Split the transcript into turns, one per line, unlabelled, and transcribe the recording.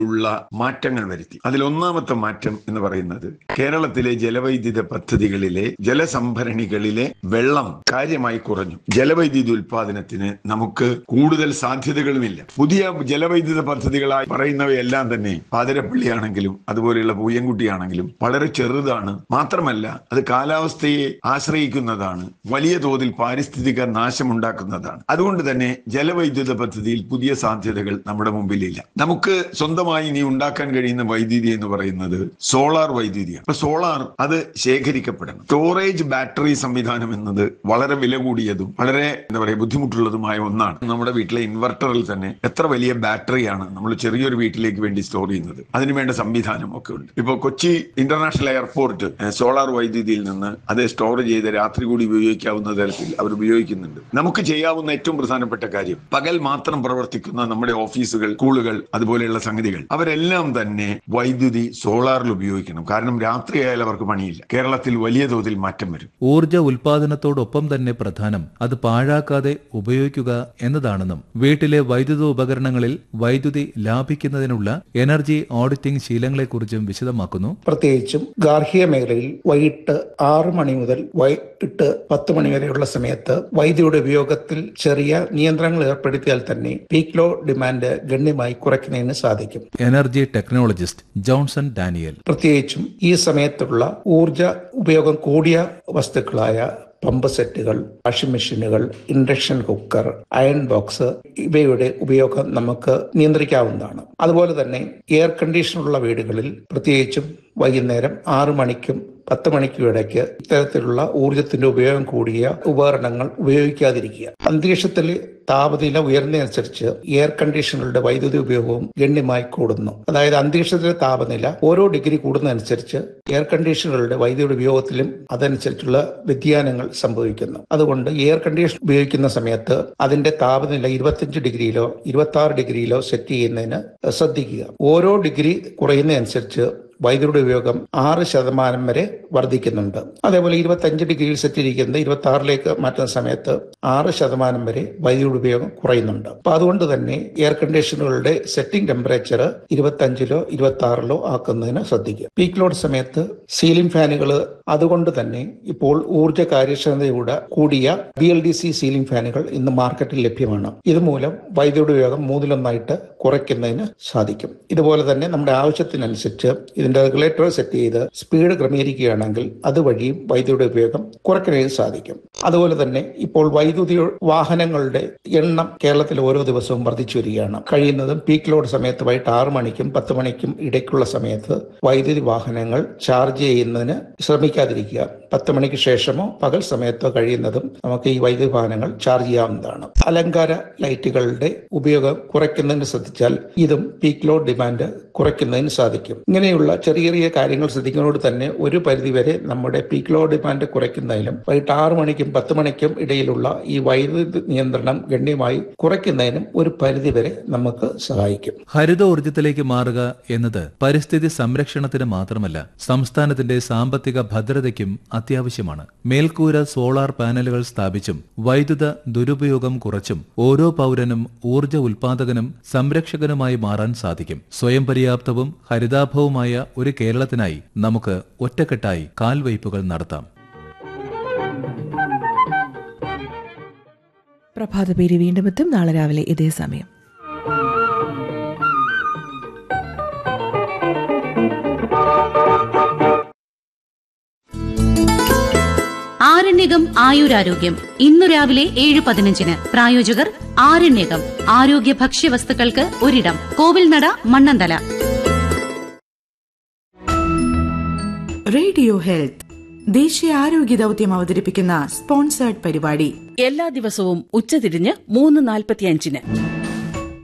ഉള്ള മാറ്റങ്ങൾ വരുത്തി അതിൽ ഒന്നാമത്തെ മാറ്റം എന്ന് പറയുന്നത് കേരളത്തിലെ ജലവൈദ്യുത പദ്ധതികളിലെ ജലസംഭരണികളിലെ വെള്ളം കാര്യമായി കുറഞ്ഞു ജലവൈദ്യുതി ഉൽപാദനത്തിന് നമുക്ക് കൂടുതൽ സാധ്യതകളുമില്ല പുതിയ ജലവൈദ്യുത പദ്ധതികളായി പറയുന്നവയെല്ലാം തന്നെ പാതിരപ്പള്ളിയാണെങ്കിലും അതുപോലെയുള്ള പൂയംകുട്ടിയാണെങ്കിലും വളരെ ചെറുതാണ് മാത്രമല്ല അത് കാലാവസ്ഥയെ ആശ്രയിക്കുന്നതാണ് വലിയ തോതിൽ പാരിസ്ഥിതിക നാശമുണ്ടാക്കുന്നതാണ് അതുകൊണ്ട് തന്നെ ജലവൈദ്യുത പദ്ധതിയിൽ പുതിയ സാധ്യതകൾ നമ്മുടെ മുമ്പിലില്ല നമുക്ക് സ്വന്തമായി ഇനി ഉണ്ടാക്കാൻ കഴിയുന്ന വൈദ്യുതി എന്ന് പറയുന്നത് സോളാർ വൈദ്യുതിയാണ് അപ്പൊ സോളാർ അത് ശേഖരിക്കപ്പെടണം സ്റ്റോറേജ് ബാറ്ററി സംവിധാനം എന്നത് വളരെ വില കൂടിയതും വളരെ എന്താ പറയുക ബുദ്ധിമുട്ടുള്ളതുമായ ഒന്നാണ് നമ്മുടെ വീട്ടിലെ ഇൻവെർട്ടറിൽ തന്നെ എത്ര വലിയ ബാറ്ററിയാണ് നമ്മൾ ചെറിയൊരു വീട്ടിലേക്ക് വേണ്ടി സ്റ്റോർ ചെയ്യുന്നത് അതിനുവേണ്ട സംവിധാനം ഒക്കെ ഉണ്ട് ഇപ്പോൾ കൊച്ചി ഇന്റർനാഷണൽ എയർപോർട്ട് സോളാർ വൈദ്യുതിയിൽ നിന്ന് അത് സ്റ്റോർ ചെയ്ത് രാത്രി കൂടി ഉപയോഗിക്കാവുന്ന തരത്തിൽ അവർ ഉപയോഗിക്കുന്നുണ്ട് നമുക്ക് ചെയ്യാവുന്ന ഏറ്റവും പ്രധാനപ്പെട്ട കാര്യം പകൽ മാത്രം പ്രവർത്തിക്കുന്ന നമ്മുടെ ഓഫീസുകൾ സ്കൂളുകൾ അതുപോലെയുള്ള സംഗതികൾ അവരെല്ലാം തന്നെ വൈദ്യുതി സോളാറിൽ ഉപയോഗിക്കണം കാരണം രാത്രിയായാൽ അവർക്ക് പണിയില്ല കേരളത്തിൽ വലിയ തോതിൽ മാറ്റം വരും
ഊർജ ഉൽപാദനത്തോടൊപ്പം തന്നെ പ്രധാനം അത് പാഴാക്കാതെ ഉപയോഗിക്കുക എന്നതാണെന്നും വീട്ടിലെ വൈദ്യുത ഉപകരണങ്ങളിൽ വൈദ്യുതി ലാഭിക്കുന്നതിനുള്ള എനർജി ഓഡിറ്റിംഗ് ശീലങ്ങളെക്കുറിച്ചും വിശദമാക്കുന്നു
പ്രത്യേകിച്ചും ഗാർഹിക മേഖലയിൽ വൈകിട്ട് ആറ് മണി മുതൽ വൈകിട്ട് പത്ത് മണി വരെയുള്ള സമയത്ത് വൈദ്യുതിയുടെ ഉപയോഗത്തിൽ ചെറിയ നിയന്ത്രണങ്ങൾ ഏർപ്പെടുത്തിയാൽ തന്നെ പീക്ക് ലോ ഡിമാൻഡ് ഗണ്യമായി കുറയ്ക്കുന്നതിന് സാധിക്കും
എനർജി ടെക്നോളജിസ്റ്റ് ജോൺസൺ ഡാനിയൽ
പ്രത്യേകിച്ചും ഈ സമയത്തുള്ള ഊർജ ഉപയോഗം കൂടിയ വസ്തുക്കളായ പമ്പ് സെറ്റുകൾ വാഷിംഗ് മെഷീനുകൾ ഇൻഡക്ഷൻ കുക്കർ അയൺ ബോക്സ് ഇവയുടെ ഉപയോഗം നമുക്ക് നിയന്ത്രിക്കാവുന്നതാണ് അതുപോലെ തന്നെ എയർ കണ്ടീഷനുള്ള വീടുകളിൽ പ്രത്യേകിച്ചും വൈകുന്നേരം ആറു മണിക്കും പത്ത് മണിക്കും ഇടയ്ക്ക് ഇത്തരത്തിലുള്ള ഊർജത്തിന്റെ ഉപയോഗം കൂടിയ ഉപകരണങ്ങൾ ഉപയോഗിക്കാതിരിക്കുക അന്തരീക്ഷത്തിൽ താപനില ഉയർന്നതനുസരിച്ച് എയർ കണ്ടീഷണറുടെ വൈദ്യുതി ഉപയോഗവും ഗണ്യമായി കൂടുന്നു അതായത് അന്തരീക്ഷത്തിലെ താപനില ഓരോ ഡിഗ്രി കൂടുന്നതനുസരിച്ച് എയർ കണ്ടീഷണറുടെ വൈദ്യുതി ഉപയോഗത്തിലും അതനുസരിച്ചുള്ള വ്യതിയാനങ്ങൾ സംഭവിക്കുന്നു അതുകൊണ്ട് എയർ കണ്ടീഷൻ ഉപയോഗിക്കുന്ന സമയത്ത് അതിന്റെ താപനില ഇരുപത്തിയഞ്ച് ഡിഗ്രിയിലോ ഇരുപത്തി ആറ് ഡിഗ്രിയിലോ സെറ്റ് ചെയ്യുന്നതിന് ശ്രദ്ധിക്കുക ഓരോ ഡിഗ്രി കുറയുന്നതനുസരിച്ച് വൈദ്യുതിയുടെ ഉപയോഗം ആറ് ശതമാനം വരെ വർദ്ധിക്കുന്നുണ്ട് അതേപോലെ ഇരുപത്തഞ്ച് ഡിഗ്രിയിൽ സെറ്റ് ചെയ്തിരിക്കുന്നത് ഇരുപത്തി ആറിലേക്ക് മാറ്റുന്ന സമയത്ത് ആറ് ശതമാനം വരെ വൈദ്യുതി ഉപയോഗം കുറയുന്നുണ്ട് അപ്പൊ അതുകൊണ്ട് തന്നെ എയർ കണ്ടീഷനുകളുടെ സെറ്റിംഗ് ടെമ്പറേച്ചർ ഇരുപത്തഞ്ചിലോ ഇരുപത്തി ആറിലോ ആക്കുന്നതിന് ശ്രദ്ധിക്കുക പീക്ക് ലോഡ് സമയത്ത് സീലിംഗ് ഫാനുകൾ അതുകൊണ്ട് തന്നെ ഇപ്പോൾ ഊർജ്ജ കാര്യക്ഷമതയുടെ കൂടിയ B L D C ceiling ഫാനുകൾ ഇന്ന് മാർക്കറ്റിൽ ലഭ്യമാണ് ഇതുമൂലം വൈദ്യുതി ഉപയോഗം മൂന്നിലൊന്നായിട്ട് കുറയ്ക്കുന്നതിന് സാധിക്കും ഇതുപോലെ തന്നെ നമ്മുടെ ആവശ്യത്തിനനുസരിച്ച് ഇതിന്റെ റെഗുലേറ്റർ സെറ്റ് ചെയ്ത് സ്പീഡ് ക്രമീകരിക്കുകയാണെങ്കിൽ അതുവഴിയും വൈദ്യുതി ഉപയോഗം കുറയ്ക്കുന്നതിന് സാധിക്കും അതുപോലെ തന്നെ ഇപ്പോൾ വൈദ്യുതി വാഹനങ്ങളുടെ എണ്ണം കേരളത്തിൽ ഓരോ ദിവസവും വർദ്ധിച്ചു വരികയാണ് കഴിയുന്നതും പീക്ക് ലോഡ് സമയത്ത് വൈകിട്ട് ആറ് മണിക്കും പത്ത് മണിക്കും ഇടയ്ക്കുള്ള സമയത്ത് വൈദ്യുതി വാഹനങ്ങൾ ചാർജ് ചെയ്യുന്നതിന് ശ്രമിക്കാതിരിക്കുക പത്ത് മണിക്ക് ശേഷമോ പകൽ സമയത്തോ കഴിയുന്നതും നമുക്ക് ഈ വൈദ്യുതി വാഹനങ്ങൾ ചാർജ് ചെയ്യാവുന്നതാണ് അലങ്കാര ലൈറ്റുകളുടെ ഉപയോഗം കുറയ്ക്കുന്നതിന് ശ്രദ്ധിച്ചാൽ ഇതും പീക്ക് ലോഡ് ഡിമാൻഡ് കുറയ്ക്കുന്നതിന് സാധിക്കും ഇങ്ങനെയുള്ള ചെറിയ ചെറിയ കാര്യങ്ങൾ ശ്രദ്ധിക്കുന്നതോട് തന്നെ ഒരു പരിധിവരെ നമ്മുടെ പീക്ക് ലോഡ് ഡിമാൻഡ് കുറയ്ക്കുന്നതിലും വൈകിട്ട് ആറ് മണിക്കും പത്ത് മണിക്കും ഇടയിലുള്ള ഈ വൈദ്യുതി നിയന്ത്രണം ഗണ്യമായി കുറയ്ക്കുന്നതിനും ഒരു പരിധിവരെ നമുക്ക് സഹായിക്കും
ഹരിത ഊർജത്തിലേക്ക് മാറുക എന്നത് പരിസ്ഥിതി സംരക്ഷണത്തിന് മാത്രമല്ല സംസ്ഥാനത്തിന്റെ സാമ്പത്തിക ഭദ്രതയ്ക്കും അത്യാവശ്യമാണ് മേൽക്കൂര സോളാർ പാനലുകൾ സ്ഥാപിച്ചും വൈദ്യുത ദുരുപയോഗം കുറച്ചും ഓരോ പൗരനും ഊർജ ഉൽപാദകനും സംരക്ഷകനുമായി മാറാൻ സാധിക്കും സ്വയം പര്യാപ്തവും ഹരിതാഭവുമായ ഒരു കേരളത്തിനായി നമുക്ക് ഒറ്റക്കെട്ടായി കാൽവയ്പുകൾ നടത്താം
പ്രഭാതപേരി വീണ്ടും എത്തും നാളെ രാവിലെ ഇതേ സമയം
ആരണ്യകം ആയുരാരോഗ്യം ഇന്നു രാവിലെ ഏഴ് പതിനഞ്ചിന് പ്രായോജകർ ആരണ്യകം ആരോഗ്യ ഭക്ഷ്യവസ്തുക്കൾക്ക് ഒരിടം കോവിൽനട മണ്ണന്തല
റേഡിയോ ഹെൽത്ത് ദേശീയ ആരോഗ്യ ദൗത്യം അവതരിപ്പിക്കുന്ന സ്പോൺസേർഡ് പരിപാടി
എല്ലാ ദിവസവും ഉച്ചതിരിഞ്ഞ് മൂന്ന് നാൽപ്പത്തിയഞ്ചിന്